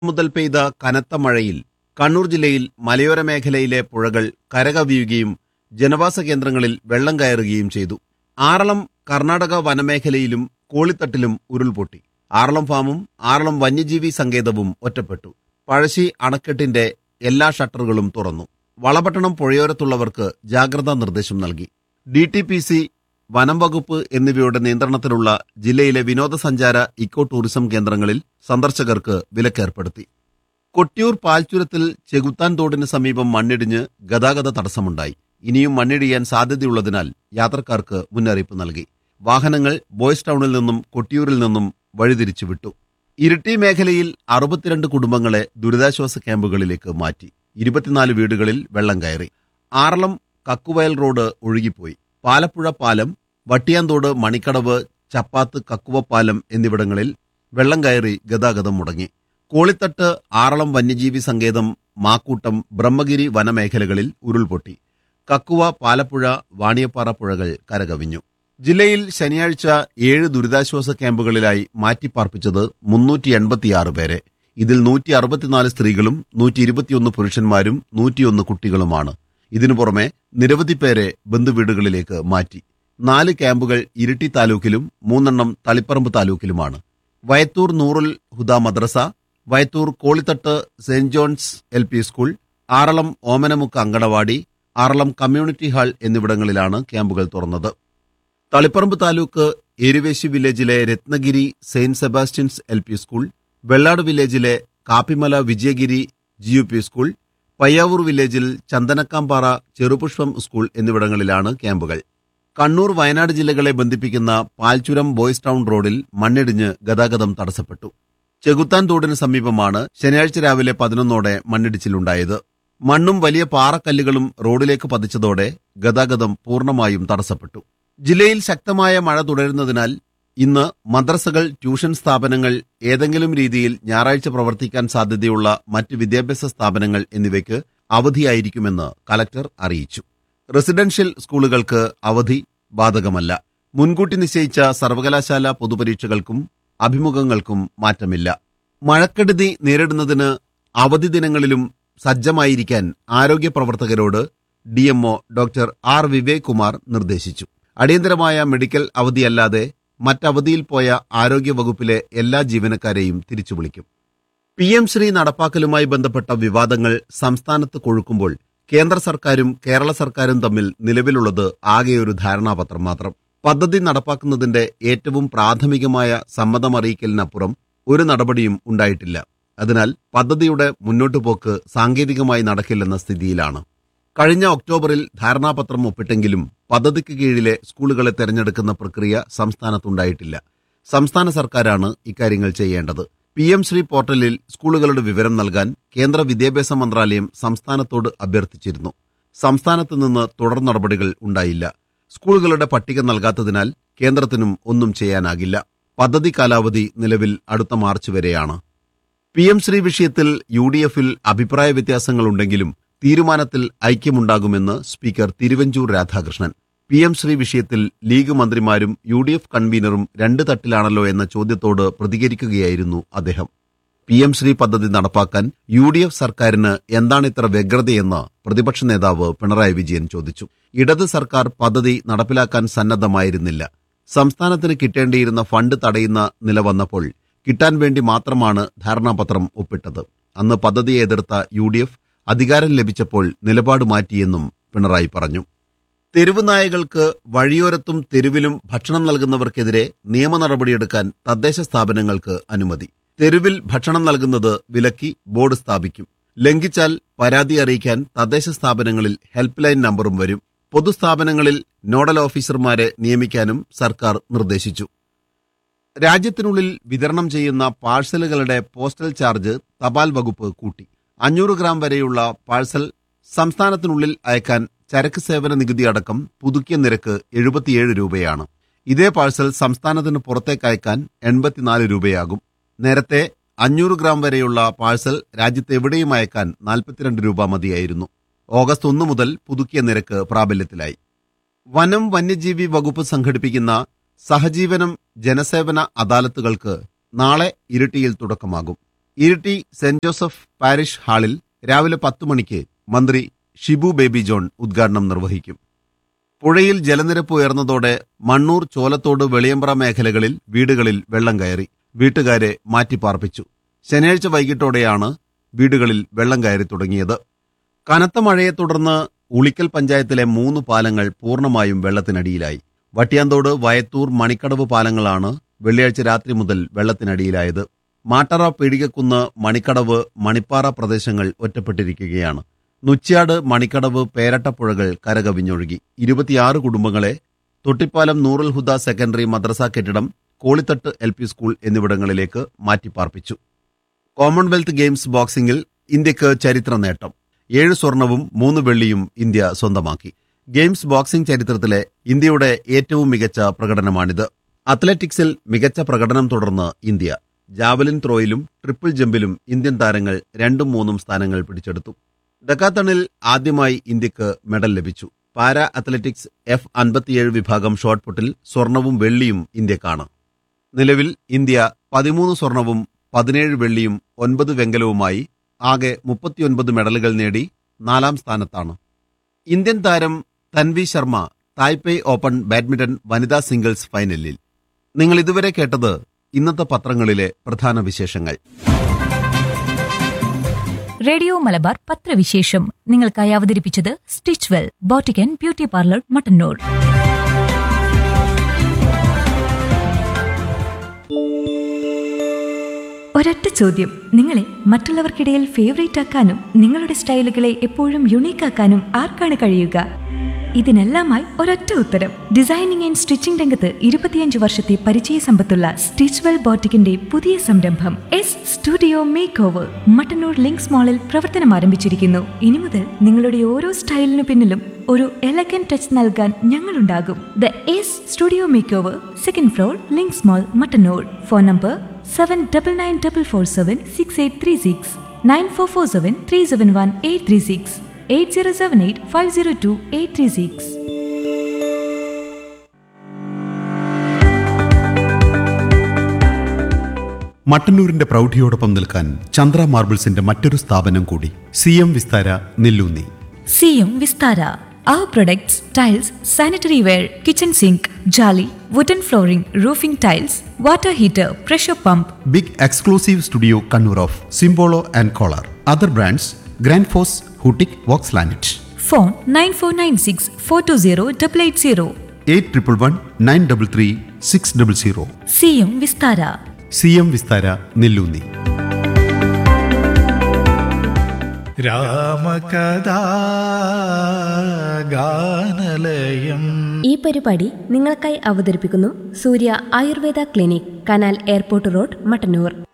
മുതൽ പെയ്ത കനത്ത മഴയിൽ കണ്ണൂർ ജില്ലയിൽ മലയോര മേഖലയിലെ പുഴകൾ കരകവിയുകയും ജനവാസ കേന്ദ്രങ്ങളിൽ വെള്ളം കയറുകയും ചെയ്തു ആറളം കർണാടക വനമേഖലയിലും കോളിത്തട്ടിലും ഉരുൾപൊട്ടി ആറളം ഫാമും ആറളം വന്യജീവി സങ്കേതവും ഒറ്റപ്പെട്ടു പഴശ്ശി അണക്കെട്ടിന്റെ എല്ലാ ഷട്ടറുകളും തുറന്നു വളപട്ടണം പുഴയോരത്തുള്ളവർക്ക് ജാഗ്രതാ നിർദ്ദേശം നൽകി ഡി ടി പി സി വനം വകുപ്പ് എന്നിവയുടെ നിയന്ത്രണത്തിലുള്ള ജില്ലയിലെ വിനോദസഞ്ചാര ഇക്കോ ടൂറിസം കേന്ദ്രങ്ങളിൽ സന്ദർശകർക്ക് വിലക്കേർപ്പെടുത്തി കൊട്ടിയൂർ പാൽച്ചുരത്തിൽ ചെകുത്താൻ തോടിന് സമീപം മണ്ണിടിഞ്ഞ് ഗതാഗത തടസ്സമുണ്ടായി ഇനിയും മണ്ണിടിയാൻ സാധ്യതയുള്ളതിനാൽ യാത്രക്കാർക്ക് മുന്നറിയിപ്പ് നൽകി വാഹനങ്ങൾ ബോയ്സ് ടൗണിൽ നിന്നും കൊട്ടിയൂരിൽ നിന്നും വഴിതിരിച്ചു വിട്ടു ഇരിട്ടി മേഖലയിൽ അറുപത്തിരണ്ട് കുടുംബങ്ങളെ ദുരിതാശ്വാസ ക്യാമ്പുകളിലേക്ക് മാറ്റി ഇരുപത്തിനാല് വീടുകളിൽ വെള്ളം കയറി ആറളം കക്കുവയൽ റോഡ് ഒഴുകിപ്പോയി പാലപ്പുഴ പാലം വട്ടിയാന്തോട് മണിക്കടവ് ചപ്പാത്ത് കക്കുവപ്പാലം എന്നിവിടങ്ങളിൽ വെള്ളം കയറി ഗതാഗതം മുടങ്ങി കോളിത്തട്ട് ആറളം വന്യജീവി സങ്കേതം മാക്കൂട്ടം ബ്രഹ്മഗിരി വനമേഖലകളിൽ ഉരുൾപൊട്ടി കക്കുവ പാലപ്പുഴ വാണിയപ്പാറ പുഴകൾ കരകവിഞ്ഞു ജില്ലയിൽ ശനിയാഴ്ച ഏഴ് ദുരിതാശ്വാസ ക്യാമ്പുകളിലായി മാറ്റിപ്പാർപ്പിച്ചത് മുന്നൂറ്റി എൺപത്തിയാറ് പേരെ ഇതിൽ നൂറ്റി അറുപത്തിനാല് സ്ത്രീകളും നൂറ്റി ഇരുപത്തിയൊന്ന് പുരുഷന്മാരും നൂറ്റിയൊന്ന് കുട്ടികളുമാണ് ഇതിനു പുറമെ നിരവധി പേരെ ബന്ധുവീടുകളിലേക്ക് മാറ്റി നാല് ക്യാമ്പുകൾ ഇരിട്ടി താലൂക്കിലും മൂന്നെണ്ണം തളിപ്പറമ്പ് താലൂക്കിലുമാണ് വയത്തൂർ നൂറുൽ ഹുദ മദ്രസ Vayathur Kolithattu saint John's L P school Aralam Omanamukku anganwadi Aralam community hall എന്നിവിടങ്ങളിലാണ് ക്യാമ്പുകൾ തുറന്നത് തളിപ്പറമ്പ് താലൂക്ക് എരുവേശി വില്ലേജിലെ Ratnagiri saint Sebastian's L P school Vellad വില്ലേജിലെ Kappimala Vijayagiri G U P school Payyavoor വില്ലേജിൽ ചന്ദനക്കാമ്പാറ ചെറുപുഷ്പം സ്കൂൾ എന്നിവിടങ്ങളിലാണ് ക്യാമ്പുകൾ കണ്ണൂർ വയനാട് ജില്ലകളെ ബന്ധിപ്പിക്കുന്ന പാൽച്ചുരം ബോയ്സ് ടൗൺ റോഡിൽ മണ്ണിടിഞ്ഞ് ഗതാഗതം തടസ്സപ്പെട്ടു ചെകുത്താൻ തോടിന് സമീപമാണ് ശനിയാഴ്ച രാവിലെ പതിനൊന്നോടെ മണ്ണിടിച്ചിലുണ്ടായത് മണ്ണും വലിയ പാറക്കല്ലുകളും റോഡിലേക്ക് പതിച്ചതോടെ ഗതാഗതം പൂർണ്ണമായും തടസ്സപ്പെട്ടു ജില്ലയിൽ ശക്തമായ മഴ തുടരുന്നതിനാൽ ഇന്ന് മദ്രസകൾ ട്യൂഷൻ സ്ഥാപനങ്ങൾ ഏതെങ്കിലും രീതിയിൽ ഞായറാഴ്ച പ്രവർത്തിക്കാൻ സാധ്യതയുള്ള മറ്റ് വിദ്യാഭ്യാസ സ്ഥാപനങ്ങൾ എന്നിവയ്ക്ക് അവധിയായിരിക്കുമെന്ന് കലക്ടർ അറിയിച്ചു റെസിഡൻഷ്യൽ സ്കൂളുകൾക്ക് അവധി ബാധകമല്ല മുൻകൂട്ടി നിശ്ചയിച്ച സർവകലാശാല പൊതുപരീക്ഷകൾക്കും അഭിമുഖങ്ങൾക്കും മാറ്റമില്ല മഴക്കെടുതി നേരിടുന്നതിന് അവധി ദിനങ്ങളിലും സജ്ജമായിരിക്കാൻ ആരോഗ്യ പ്രവർത്തകരോട് DMO doctor R Vivek Kumar നിർദ്ദേശിച്ചു അടിയന്തരമായ മെഡിക്കൽ അവധിയല്ലാതെ മറ്റവധിയിൽ പോയ ആരോഗ്യ വകുപ്പിലെ എല്ലാ ജീവനക്കാരെയും തിരിച്ചു വിളിക്കും പി എം ശ്രീ നടപ്പാക്കലുമായി ബന്ധപ്പെട്ട വിവാദങ്ങൾ സംസ്ഥാനത്ത് കൊഴുക്കുമ്പോൾ കേന്ദ്ര സർക്കാരും കേരള സർക്കാരും തമ്മിൽ നിലവിലുള്ളത് ആകെയൊരു ധാരണാപത്രം മാത്രം പദ്ധതി നടപ്പാക്കുന്നതിന്റെ ഏറ്റവും പ്രാഥമികമായ സമ്മതമറിയിക്കലിനപ്പുറം ഒരു നടപടിയും ഉണ്ടായിട്ടില്ല അതിനാൽ പദ്ധതിയുടെ മുന്നോട്ടുപോക്ക് സാങ്കേതികമായി നടക്കില്ലെന്ന സ്ഥിതിയിലാണ് കഴിഞ്ഞ ഒക്ടോബറിൽ ധാരണാപത്രം ഒപ്പിട്ടെങ്കിലും പദ്ധതിക്ക് കീഴിലെ സ്കൂളുകളെ തെരഞ്ഞെടുക്കുന്ന പ്രക്രിയ സംസ്ഥാനത്തുണ്ടായിട്ടില്ല സംസ്ഥാന സർക്കാരാണ് ഇക്കാര്യങ്ങൾ ചെയ്യേണ്ടത് പി എം ശ്രീ പോർട്ടലിൽ സ്കൂളുകളുടെ വിവരം നൽകാൻ കേന്ദ്ര വിദ്യാഭ്യാസ മന്ത്രാലയം സംസ്ഥാനത്തോട് അഭ്യർത്ഥിച്ചിരുന്നു സംസ്ഥാനത്ത് നിന്ന് തുടർ നടപടികൾ ഉണ്ടായില്ല സ്കൂളുകളുടെ പട്ടിക നൽകാത്തതിനാൽ കേന്ദ്രത്തിനും ഒന്നും ചെയ്യാനാകില്ല പദ്ധതി കാലാവധി നിലവിൽ അടുത്ത മാർച്ച് വരെയാണ് പി എം ശ്രീ വിഷയത്തിൽ യു ഡി എഫിൽ അഭിപ്രായ വ്യത്യാസങ്ങളുണ്ടെങ്കിലും തീരുമാനത്തിൽ ഐക്യമുണ്ടാകുമെന്ന് speaker Thiruvanchoor Radhakrishnan P M Shri വിഷയത്തിൽ ലീഗ് മന്ത്രിമാരും യു ഡി എഫ് കൺവീനറും രണ്ട് തട്ടിലാണല്ലോ എന്ന ചോദ്യത്തോട് പ്രതികരിക്കുകയായിരുന്നു അദ്ദേഹം പി എം ശ്രീ പദ്ധതി നടപ്പാക്കാൻ യു ഡി എഫ് സർക്കാരിന് എന്താണ് ഇത്ര വ്യഗ്രതയെന്ന് പ്രതിപക്ഷ നേതാവ് പിണറായി വിജയൻ ചോദിച്ചു ഇടത് സർക്കാർ പദ്ധതി നടപ്പിലാക്കാൻ സന്നദ്ധമായിരുന്നില്ല സംസ്ഥാനത്തിന് കിട്ടേണ്ടിയിരുന്ന ഫണ്ട് തടയുന്ന നില വന്നപ്പോൾ കിട്ടാൻ വേണ്ടി മാത്രമാണ് ധാരണാപത്രം ഒപ്പിട്ടത് അന്ന് പദ്ധതിയെ എതിർത്ത യു ഡി എഫ് അധികാരം ലഭിച്ചപ്പോൾ നിലപാട് മാറ്റിയെന്നും പിണറായി പറഞ്ഞു തെരുവ് നായകൾക്ക് വഴിയോരത്തും തെരുവിലും ഭക്ഷണം നൽകുന്നവർക്കെതിരെ നിയമ നടപടിയെടുക്കാൻ തദ്ദേശ സ്ഥാപനങ്ങൾക്ക് അനുമതി തെരുവിൽ ഭക്ഷണം നൽകുന്നത് വിലക്കി ബോർഡ് സ്ഥാപിക്കും ലംഘിച്ചാൽ പരാതി അറിയിക്കാൻ തദ്ദേശ സ്ഥാപനങ്ങളിൽ ഹെൽപ്പ് ലൈൻ നമ്പറും വരും പൊതുസ്ഥാപനങ്ങളിൽ നോഡൽ ഓഫീസർമാരെ നിയമിക്കാനും സർക്കാർ നിർദ്ദേശിച്ചു രാജ്യത്തിനുള്ളിൽ വിതരണം ചെയ്യുന്ന പാഴ്സലുകളുടെ പോസ്റ്റൽ ചാർജ് തപാൽ വകുപ്പ് കൂട്ടി അഞ്ഞൂറ് ഗ്രാം വരെയുള്ള പാഴ്സൽ സംസ്ഥാനത്തിനുള്ളിൽ അയക്കാൻ ചരക്ക് സേവന നികുതി അടക്കം പുതുക്കിയ നിരക്ക് എഴുപത്തിയേഴ് രൂപയാണ് ഇതേ പാഴ്സൽ സംസ്ഥാനത്തിന് പുറത്തേക്ക് അയക്കാൻ എൺപത്തിനാല് രൂപയാകും നേരത്തെ അഞ്ഞൂറ് ഗ്രാം വരെയുള്ള പാഴ്സൽ രാജ്യത്ത് എവിടെയും അയക്കാൻ നാൽപ്പത്തിരണ്ട് രൂപ മതിയായിരുന്നു ഓഗസ്റ്റ് ഒന്ന് മുതൽ പുതുക്കിയ നിരക്ക് പ്രാബല്യത്തിലായി വനം വന്യജീവി വകുപ്പ് സംഘടിപ്പിക്കുന്ന സഹജീവനം ജനസേവന അദാലത്തുകൾക്ക് നാളെ ഇരിട്ടിയിൽ തുടക്കമാകും ഇരിട്ടി സെന്റ് ജോസഫ് പാരിഷ് ഹാളിൽ രാവിലെ പത്ത് മണിക്ക് മന്ത്രി ഷിബു ബേബി ജോൺ ഉദ്ഘാടനം നിർവഹിക്കും പുഴയിൽ ജലനിരപ്പ് ഉയർന്നതോടെ മണ്ണൂർ ചോലത്തോട് വെളിയമ്പ്ര മേഖലകളിൽ വീടുകളിൽ വെള്ളം കയറി വീട്ടുകാരെ മാറ്റിപ്പാർപ്പിച്ചു ശനിയാഴ്ച വൈകിട്ടോടെയാണ് വീടുകളിൽ വെള്ളം കയറി തുടങ്ങിയത് കനത്ത മഴയെ തുടർന്ന് ഉളിക്കൽ പഞ്ചായത്തിലെ മൂന്ന് പാലങ്ങൾ പൂർണ്ണമായും വെള്ളത്തിനടിയിലായി വട്ടിയാന്തോട് വയത്തൂർ മണിക്കടവ് പാലങ്ങളാണ് വെള്ളിയാഴ്ച രാത്രി മുതൽ വെള്ളത്തിനടിയിലായത് മാട്ടറ പീടികക്കുന്ന് മണിക്കടവ് മണിപ്പാറ പ്രദേശങ്ങൾ ഒറ്റപ്പെട്ടിരിക്കുകയാണ് നുച്ച്യാട് മണിക്കടവ് പേരട്ടപ്പുഴകൾ കരകവിഞ്ഞൊഴുകി ഇരുപത്തിയാറ് കുടുംബങ്ങളെ തൊട്ടിപ്പാലം നൂറുൽ ഹുദ സെക്കൻഡറി മദ്രസ കെട്ടിടം കോളിത്തട്ട് എൽ പി സ്കൂൾ എന്നിവിടങ്ങളിലേക്ക് മാറ്റിപ്പാർപ്പിച്ചു കോമൺവെൽത്ത് ഗെയിംസ് ബോക്സിംഗിൽ ഇന്ത്യക്ക് ചരിത്ര നേട്ടം ഏഴ് സ്വർണവും മൂന്ന് വെള്ളിയും ഇന്ത്യ സ്വന്തമാക്കി ഗെയിംസ് ബോക്സിംഗ് ചരിത്രത്തിലെ ഇന്ത്യയുടെ ഏറ്റവും മികച്ച പ്രകടനമാണിത് അത്ലറ്റിക്സിൽ മികച്ച പ്രകടനം തുടർന്ന് ഇന്ത്യ ജാവലിൻ ത്രോയിലും ട്രിപ്പിൾ ജമ്പിലും ഇന്ത്യൻ താരങ്ങൾ രണ്ടും മൂന്നും സ്ഥാനങ്ങൾ പിടിച്ചെടുത്തു ഡക്കാത്തണിൽ ആദ്യമായി ഇന്ത്യക്ക് മെഡൽ ലഭിച്ചു പാരാ അത്ലറ്റിക്സ് എഫ് അൻപത്തിയേഴ് വിഭാഗം ഷോട്ട്പുട്ടിൽ സ്വർണവും വെള്ളിയും ഇന്ത്യക്കാണ് നിലവിൽ ഇന്ത്യ പതിമൂന്ന് സ്വർണവും പതിനേഴ് വെള്ളിയും ഒൻപത് വെങ്കലവുമായി ആകെ മുപ്പത്തിയൊൻപത് മെഡലുകൾ നേടി നാലാം സ്ഥാനത്താണ് ഇന്ത്യൻ താരം Tanvi Sharma Taipei open badminton വനിതാ സിംഗിൾസ് ഫൈനലിൽ നിങ്ങൾ ഇതുവരെ കേട്ടത് ഇന്നത്തെ പത്രങ്ങളിലെ പ്രധാന വിശേഷങ്ങൾ റേഡിയോ മലബാർ പത്രവിശേഷം നിങ്ങൾക്കായി അവതരിപ്പിച്ചത് stitch well boutique and beauty parlour Mattannur ഒരൊറ്റ ചോദ്യം നിങ്ങളെ മറ്റുള്ളവർക്കിടയിൽ ഫേവറേറ്റ് ആക്കാനും നിങ്ങളുടെ സ്റ്റൈലുകളെ എപ്പോഴും യുണീക്ക് ആക്കാനും ആർക്കാണ് കഴിയുക ഇതിനെല്ലാമായി ഒരൊറ്റ ഉത്തരം ഡിസൈനിങ് ആൻഡ് സ്റ്റിച്ചിംഗ് രംഗത്ത് ഇരുപത്തിയഞ്ച് വർഷത്തെ പരിചയ സമ്പത്തുള്ള സ്റ്റിച്ച്വെൽ ബോട്ടിക്കിന്റെ പുതിയ സംരംഭം S studio make over Mattannur links മാളിൽ പ്രവർത്തനം ആരംഭിച്ചിരിക്കുന്നു ഇനി മുതൽ നിങ്ങളുടെ ഓരോ സ്റ്റൈലിനു പിന്നിലും ഒരു എലഗൻ ടച്ച് നൽകാൻ ഞങ്ങളുണ്ടാകും the S studio make over second floor links mall Mattannur phone number seven double nine double four seven six eight three six nine four four seven three seven one eight three six eight zero seven eight five zero two eight three six മട്ടന്നൂരിന്റെ പ്രൗഢിയോടൊപ്പം നിൽക്കാൻ ചന്ദ്ര മാർബിൾസിന്റെ മറ്റൊരു സ്ഥാപനം കൂടി C M Vistara Nellunni C M Vistara our products tiles sanitary ware kitchen sink ജാലി wooden flooring roofing tiles water heater pressure pump big exclusive studio Kannur of Simpolo and Kohler other brands Grundfos hootic Vox lanet phone nine four nine six four two zero double eight zero eight triple one nine double three six double zero C M Vistara C M Vistara Nellunni Ramakatha Ganalayam ഈ പരിപാടി നിങ്ങൾക്കായി അവതരിപ്പിക്കുന്നു Surya Ayurveda clinic canal airport road Mattannur